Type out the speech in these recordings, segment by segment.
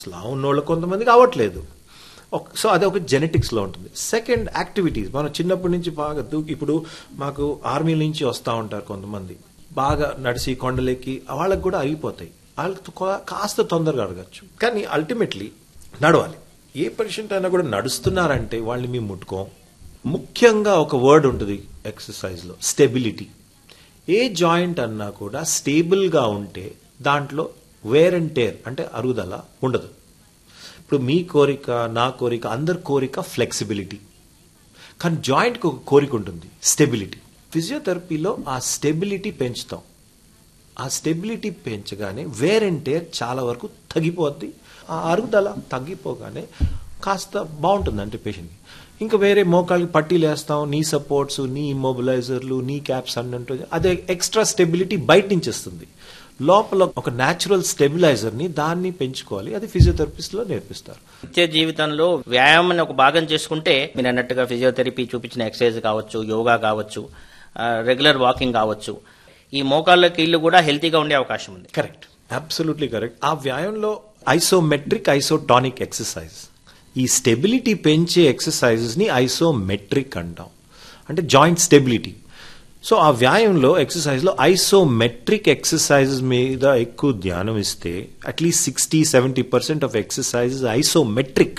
లావు ఉన్నోళ్ళు కొంతమందికి అవ్వట్లేదు ఒక- సో అది ఒక జెనెటిక్స్లో ఉంటుంది సెకండ్ యాక్టివిటీస్ మనం చిన్నప్పటి నుంచి బాగా దూకి ఇప్పుడు మాకు ఆర్మీ నుంచి వస్తూ ఉంటారు కొంతమంది బాగా నడిచి కొండలెక్కి వాళ్ళకి కూడా అయిపోతాయి వాళ్ళకి కొ- కాస్త తొందరగా అడగచ్చు కానీ అల్టిమేట్లీ నడవాలి ఏ పేషెంట్ అయినా కూడా నడుస్తున్నారంటే వాళ్ళని మేము ముట్టుకోం ముఖ్యంగా ఒక వర్డ్ ఉంటుంది ఎక్సర్సైజ్లో స్టెబిలిటీ ఏ జాయింట్ అన్నా కూడా స్టేబుల్గా ఉంటే దాంట్లో వేర్ అండ్ టేర్ అంటే అరుగుదల ఉండదు ఇప్పుడు మీ కోరిక నా కోరిక అందరి కోరిక ఫ్లెక్సిబిలిటీ కానీ జాయింట్కి ఒక కోరిక ఉంటుంది స్టెబిలిటీ ఫిజియోథెరపీలో ఆ స్టెబిలిటీ పెంచుతాం ఆ స్టెబిలిటీ పెంచగానే వేర్ అండ్ టేర్ చాలా వరకు తగ్గిపోద్ది ఆ అరుగుదల తగ్గిపోగానే కాస్త బాగుంటుంది అంటే పేషెంట్కి ఇంకా వేరే మోకాళ్ళకి పట్టీలు వేస్తాం నీ సపోర్ట్స్ నీ ఇమ్మొబిలైజర్లు నీ క్యాప్స్ అన్నట్టు అదే ఎక్స్ట్రా స్టెబిలిటీ బయట నుంచి వస్తుంది లోపల ఒక న్యాచురల్ స్టెబిలైజర్ని దాన్ని పెంచుకోవాలి అది ఫిజియోథెరపిస్ట్లో నేర్పిస్తారు నిత్య జీవితంలో వ్యాయామం ఒక భాగం చేసుకుంటే మీరు అన్నట్టుగా ఫిజియోథెరపీ చూపించిన ఎక్సర్సైజ్ కావచ్చు యోగా కావచ్చు రెగ్యులర్ వాకింగ్ కావచ్చు ఈ మోకాళ్ళ కీళ్ళు కూడా హెల్తీగా ఉండే అవకాశం ఉంది కరెక్ట్ అబ్సల్యూట్లీ కరెక్ట్ ఆ వ్యాయామంలో ఐసోమెట్రిక్ ఐసోటానిక్ ఎక్సర్సైజ్ ఈ స్టెబిలిటీ పెంచే ఎక్సర్సైజెస్ ని ఐసోమెట్రిక్ అంటాం అంటే జాయింట్ స్టెబిలిటీ సో ఆ వ్యాయామంలో ఎక్సర్సైజ్ లో ఐసోమెట్రిక్ ఎక్సర్సైజెస్ మీద ఎక్కువ ధ్యానం ఇస్తే at least sixty seventy percent of exercises isometric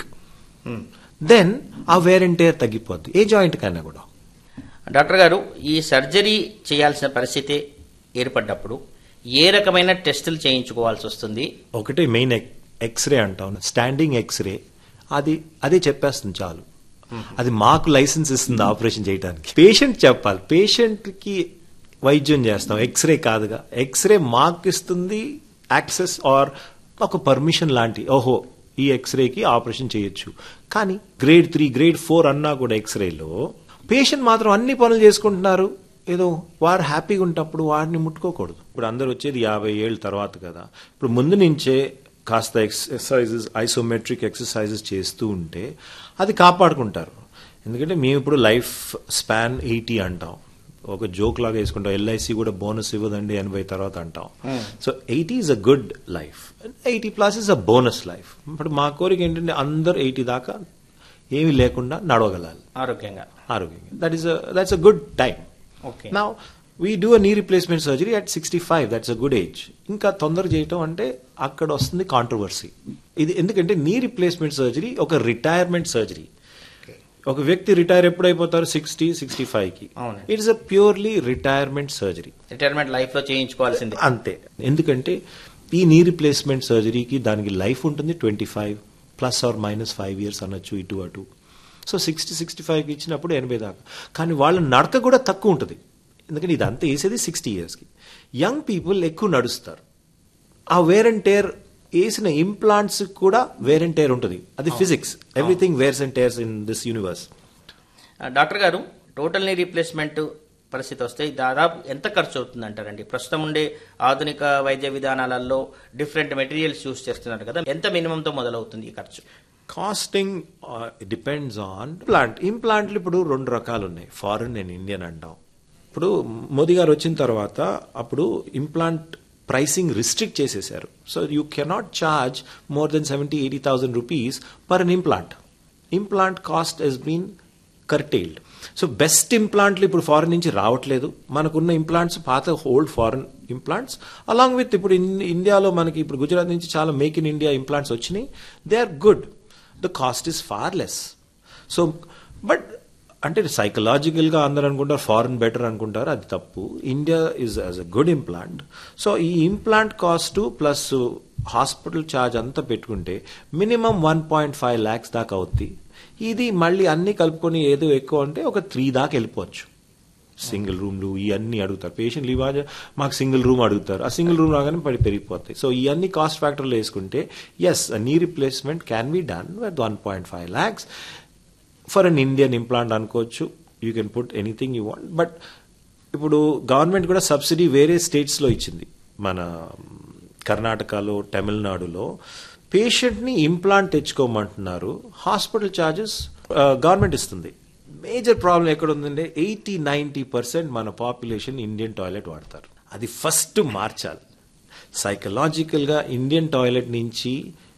then ఆ వేర్ అండ్ టేర్ తగ్గిపోద్ది ఏ జాయింట్ కైనా కూడా డాక్టర్ గారు ఈ సర్జరీ చేయాల్సిన పరిస్థితి ఏర్పడ్డప్పుడు ఏ రకమైన టెస్టులు చేయించుకోవాల్సి వస్తుంది ఒకటే మెయిన్ ఎక్స్రే అంటాం స్టాండింగ్ ఎక్స్రే అది అదే చెప్పేస్తుంది చాలు అది మాకు లైసెన్స్ ఇస్తుంది ఆపరేషన్ చేయడానికి పేషెంట్ చెప్పాలి పేషెంట్ కి వైద్యం చేస్తాం ఎక్స్రే కాదుగా ఎక్స్రే మాకు ఇస్తుంది యాక్సెస్ ఆర్ ఒక పర్మిషన్ లాంటి ఓహో ఈ ఎక్స్రేకి ఆపరేషన్ చేయొచ్చు కానీ గ్రేడ్ త్రీ గ్రేడ్ ఫోర్ అన్నా కూడా ఎక్స్రేలో పేషెంట్ మాత్రం అన్ని పనులు చేసుకుంటున్నారు ఏదో వారు హ్యాపీగా ఉంటప్పుడు వారిని ముట్టుకోకూడదు ఇప్పుడు అందరు వచ్చేది యాభై ఏళ్ళ తర్వాత కదా ఇప్పుడు ముందు నుంచే కాస్త ఎక్సర్సైజెస్ ఐసోమెట్రిక్ ఎక్సర్సైజెస్ చేస్తూ ఉంటే అది కాపాడుకుంటారు ఎందుకంటే మేము ఇప్పుడు లైఫ్ స్పాన్ ఎయిటీ అంటాం ఒక జోక్ లాగా వేసుకుంటాం ఎల్ఐసి కూడా బోనస్ ఇవ్వదండి ఎనభై తర్వాత అంటాం so eighty is a good life eighty plus is a bonus life ఇప్పుడు మా కోరిక ఏంటంటే అందరు ఎయిటీ దాకా ఏమీ లేకుండా నడవగలాలి ఆరోగ్యంగా ఆరోగ్యంగా that is that's a good time okay now we do a knee replacement surgery at sixty five that's a good age ఇంకా తొందర చేయటం అంటే అక్కడ వస్తుంది కాంట్రవర్సీ ఇది ఎందుకంటే నీ రిప్లేస్మెంట్ సర్జరీ ఒక రిటైర్మెంట్ సర్జరీ ఒక వ్యక్తి రిటైర్ ఎప్పుడైపోతారు సిక్స్టీ సిక్స్టీ ఫైవ్ కి అవును. It's a purely retirement surgery retirement life లో చేయించుకోవాల్సింది అంతే ఎందుకంటే ఈ నీ రిప్లేస్మెంట్ సర్జరీకి దానికి లైఫ్ ఉంటుంది twenty five plus or minus five years అనొచ్చు ఇటు అటు సో సిక్స్టీ సిక్స్టీ ఫైవ్కి ఇచ్చినప్పుడు ఎనభై దాకా కానీ వాళ్ళ నడక కూడా తక్కువ ఉంటుంది ఎందుకంటే ఇదంతా వేసేది సిక్స్టీ ఇయర్స్కి యంగ్ పీపుల్ ఎక్కువ నడుస్తారు ఆ వేర్ అండ్ టేర్ వేసిన ఇంప్లాంట్స్ కూడా వేర్ అండ్ టేర్ ఉంటుంది అది physics everything wears and tears in this universe ఆ, డాక్టర్ గారు టోటల్ నీ రీప్లేస్మెంట్ పరిస్థితి వస్తే దాదాపు ఎంత ఖర్చు అవుతుంది అంటారండి ప్రస్తుతం ఉండే ఆధునిక వైద్య విధానాలలో డిఫరెంట్ మెటీరియల్స్ యూస్ చేస్తున్నారు కదా ఎంత మినిమంతో మొదలవుతుంది ఈ ఖర్చు కాస్టింగ్ డిపెండ్స్ ఆన్ ప్లాంట్ ఇంప్లాంట్లు ఇప్పుడు రెండు రకాలు ఉన్నాయి ఫారిన్ అండ్ ఇండియన్ అంటాం ఇప్పుడు మోదీ గారు వచ్చిన తర్వాత అప్పుడు ఇంప్లాంట్ ప్రైసింగ్ రిస్ట్రిక్ట్ చేసేశారు so you cannot charge more than seventy eighty thousand rupees per an implant implant cost has been curtailed so best ఇంప్లాంట్లు ఇప్పుడు ఫారెన్ నుంచి రావట్లేదు మనకున్న ఇంప్లాంట్స్ పాత old foreign implants along with ఇప్పుడు ఇన్- ఇండియాలో మనకి ఇప్పుడు గుజరాత్ నుంచి చాలా మేక్ ఇన్ ఇండియా ఇంప్లాంట్స్ వచ్చినాయి they are good the cost is far less so but అంటే సైకలాజికల్ గా అందరూ అనుకుంటారు ఫారెన్ బెటర్ అనుకుంటారు అది తప్పు India is as a good implant so ఈ implant cost plus hospital charge అంతా పెట్టుకుంటే minimum one point five lakhs దాకా అవుద్ది ఇది మళ్ళీ అన్ని కలుపుకొని ఏదో ఎక్కువ అంటే ఒక త్రీ దాకా వెళ్ళిపోవచ్చు సింగిల్ రూమ్లు ఇవన్నీ అడుగుతారు పేషెంట్లు ఇవాళ మాకు సింగిల్ రూమ్ అడుగుతారు ఆ సింగిల్ రూమ్ రాగానే పడి పెరిగిపోతాయి సో ఇవన్నీ కాస్ట్ ఫ్యాక్టర్లు వేసుకుంటే yes knee replacement can be done with one point five lakhs for an Indian implant అనుకోవచ్చు you can put anything you want but ఇప్పుడు గవర్నమెంట్ కూడా సబ్సిడీ వేరే స్టేట్స్లో ఇచ్చింది మన కర్ణాటకలో తమిళనాడులో పేషెంట్ని ఇంప్లాంట్ తెచ్చుకోమంటున్నారు హాస్పిటల్ ఛార్జెస్ గవర్నమెంట్ ఇస్తుంది మేజర్ ప్రాబ్లం ఎక్కడ ఉందంటే ఎయిటీ నైంటీ పర్సెంట్ మన పాపులేషన్ ఇండియన్ టాయిలెట్ వాడతారు అది ఫస్ట్ మార్చాలి సైకలాజికల్గా ఇండియన్ టాయిలెట్ నుంచి